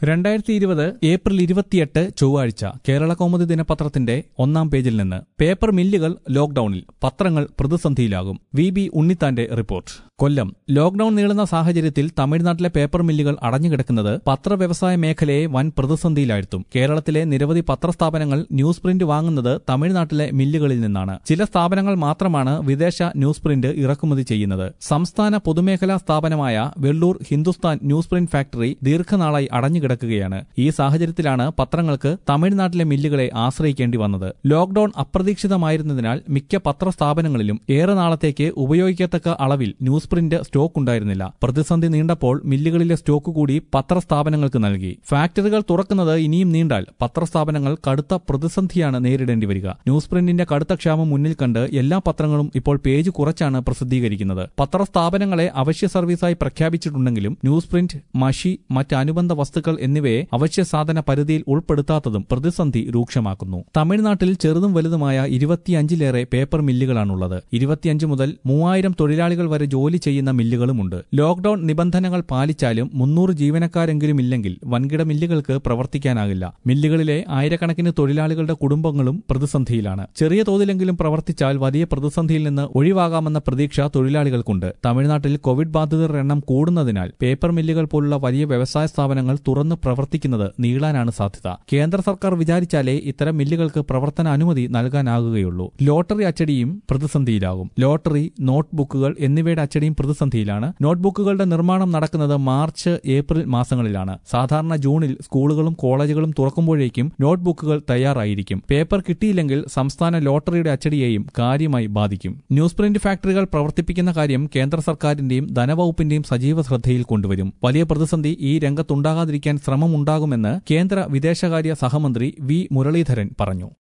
രണ്ടായിരത്തി ഇരുപത് ഏപ്രിൽ ഇരുപത്തിയെട്ട് ചൊവ്വാഴ്ച കേരള കൗമുദി ദിനപത്രത്തിന്റെ ഒന്നാം പേജിൽ നിന്ന് പേപ്പർ മില്ലുകൾ ലോക്ഡൌണിൽ പത്രങ്ങൾ പ്രതിസന്ധിയിലാകും വി ബി ഉണ്ണിത്താന്റെ റിപ്പോർട്ട് കൊല്ലം ലോക്ഡൌൺ നീളുന്ന സാഹചര്യത്തിൽ തമിഴ്നാട്ടിലെ പേപ്പർ മില്ലുകൾ അടഞ്ഞുകിടക്കുന്നത് പത്രവ്യവസായ മേഖലയെ വൻ പ്രതിസന്ധിയിലാഴ്ത്തും കേരളത്തിലെ നിരവധി പത്രസ്ഥാപനങ്ങൾ ന്യൂസ് പ്രിന്റ് വാങ്ങുന്നത് തമിഴ്നാട്ടിലെ മില്ലുകളിൽ നിന്നാണ് ചില സ്ഥാപനങ്ങൾ മാത്രമാണ് വിദേശ ന്യൂസ് പ്രിന്റ് ഇറക്കുമതി ചെയ്യുന്നത് സംസ്ഥാന പൊതുമേഖലാ സ്ഥാപനമായ Velloor Hindustan newsprint factory ദീർഘനാളായി അടഞ്ഞുകിടക്കുകയാണ് ഈ സാഹചര്യത്തിലാണ് പത്രങ്ങൾക്ക് തമിഴ്നാട്ടിലെ മില്ലുകളെ ആശ്രയിക്കേണ്ടി വന്നത് ലോക്ഡൌൺ അപ്രതീക്ഷിതമായിരുന്നതിനാൽ മിക്ക പത്രസ്ഥാപനങ്ങളിലും ഏറെ നാളത്തേക്ക് ഉപയോഗിക്കത്തക്ക അളവിൽ ന്യൂസ് പ്രിന്റ് സ്റ്റോക്ക് ഉണ്ടായിരുന്നില്ല പ്രതിസന്ധി നീണ്ടപ്പോൾ മില്ലുകളിലെ സ്റ്റോക്ക് കൂടി പത്രസ്ഥാപനങ്ങൾക്ക് നൽകി ഫാക്ടറികൾ തുറക്കുന്നത് ഇനിയും നീണ്ടാൽ പത്രസ്ഥാപനങ്ങൾ കടുത്ത പ്രതിസന്ധിയാണ് നേരിടേണ്ടി വരിക ന്യൂസ് പ്രിന്റിന്റെ കടുത്ത ക്ഷാമം മുന്നിൽ കണ്ട് എല്ലാ പത്രങ്ങളും ഇപ്പോൾ പേജ് കുറച്ചാണ് പ്രസിദ്ധീകരിക്കുന്നത് പത്രസ്ഥാപനങ്ങളെ അവശ്യ സർവീസായി പ്രഖ്യാപിച്ചിട്ടുണ്ടെങ്കിലും ന്യൂസ് പ്രിന്റ് മഷി മറ്റ് അനുബന്ധ വസ്തുക്കൾ എന്നിവയെ അവശ്യ സാധന പരിധിയിൽ ഉൾപ്പെടുത്താത്തതും പ്രതിസന്ധി രൂക്ഷമാക്കുന്നു തമിഴ്നാട്ടിൽ ചെറുതും വലുതുമായ ഇരുപത്തിയഞ്ചിലേറെ പേപ്പർ മില്ലുകളാണുള്ളത് ഇരുപത്തിയഞ്ച് മുതൽ മൂവായിരം തൊഴിലാളികൾ വരെ ജോലി ചെയ്യുന്ന മില്ലുകളുമുണ്ട് ലോക്ഡൌൺ നിബന്ധനകൾ പാലിച്ചാലും മുന്നൂറ് ജീവനക്കാരെങ്കിലും ഇല്ലെങ്കിൽ വൻകിട മില്ലുകൾക്ക് പ്രവർത്തിക്കാനാകില്ല മില്ലുകളിലെ ആയിരക്കണക്കിന് തൊഴിലാളികളുടെ കുടുംബങ്ങളും പ്രതിസന്ധിയിലാണ് ചെറിയ തോതിലെങ്കിലും പ്രവർത്തിച്ചാൽ വലിയ പ്രതിസന്ധിയിൽ നിന്ന് ഒഴിവാകാമെന്ന പ്രതീക്ഷ തൊഴിലാളികൾക്കുണ്ട് തമിഴ്നാട്ടിൽ കോവിഡ് ബാധിതരുടെ എണ്ണം കൂടുന്നതിനാൽ പേപ്പർ മില്ലുകൾ പോലുള്ള വലിയ വ്യവസായ സ്ഥാപനങ്ങൾ തുറന്ന് പ്രവർത്തിക്കുന്നത് നീളാനാണ് സാധ്യത കേന്ദ്ര സർക്കാർ വിചാരിച്ചാലേ ഇത്തരം മില്ലുകൾക്ക് പ്രവർത്തന അനുമതി നൽകാനാകുകയുള്ളൂ ലോട്ടറി അച്ചടിയും പ്രതിസന്ധിയിലാകും ലോട്ടറി നോട്ട്ബുക്കുകൾ എന്നിവയുടെ അച്ചടിയും പ്രതിസന്ധിയിലാണ് നോട്ട്ബുക്കുകളുടെ നിർമ്മാണം നടക്കുന്നത് മാർച്ച് ഏപ്രിൽ മാസങ്ങളിലാണ് സാധാരണ ജൂണിൽ സ്കൂളുകളും കോളേജുകളും തുറക്കുമ്പോഴേക്കും നോട്ട്ബുക്കുകൾ തയ്യാറായിരിക്കും പേപ്പർ കിട്ടിയില്ലെങ്കിൽ സംസ്ഥാന ലോട്ടറിയുടെ അച്ചടിയെയും കാര്യമായി ബാധിക്കും ന്യൂസ് പ്രിന്റ് ഫാക്ടറികൾ പ്രവർത്തിപ്പിക്കുന്ന കാര്യം കേന്ദ്ര സർക്കാരിന്റെയും ധനവകുപ്പിന്റെയും സജീവ ശ്രദ്ധയിൽ കൊണ്ടുവരും വലിയ പ്രതിസന്ധി ഈ രംഗത്തുണ്ടാകാതിരിക്കാൻ ശ്രമമുണ്ടാകുമെന്ന് കേന്ദ്ര വിദേശകാര്യ സഹമന്ത്രി വി മുരളീധരൻ പറഞ്ഞു